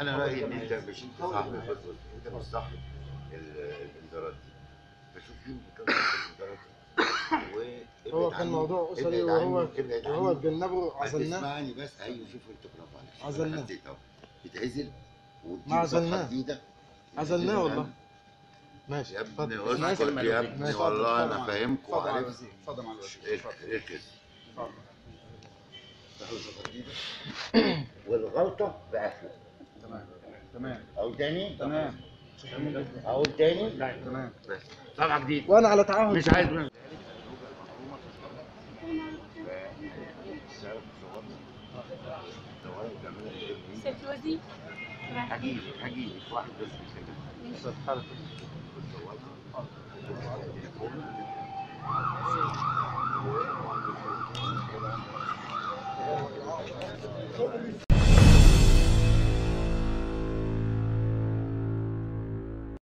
انا رايي ان انت مش انت صاحب الباسورد انت مش صاحب ال- الانذارات دي فشوف مين بيكون الانذارات دي هو كان موضوع اسري وهو وهو اتجنبه عزلناه اسمعني بس ايوه شوف انت برافو عليك شوف عزلناه. أنا حسيت أهو. يتعزل ما وتجيب صفحه عزلناه. جديده عزلناه والله ماشي يا ابني اتفضل اسكت يا ابني ماشي. والله اتفضل انا معاك. فاهمكم اتفضل مع وعارف الوزير اتفضل مع الوزير اتفضل. اركز اتفضل. تاخد صفحه جديده والغلطه بقفله تمام تمام او تاني تمام اقول تاني تمام بس صفحه جديده وانا على تعهد مش عايز منك سيد الوزير هجيب هجيب واحد بس بيكلمك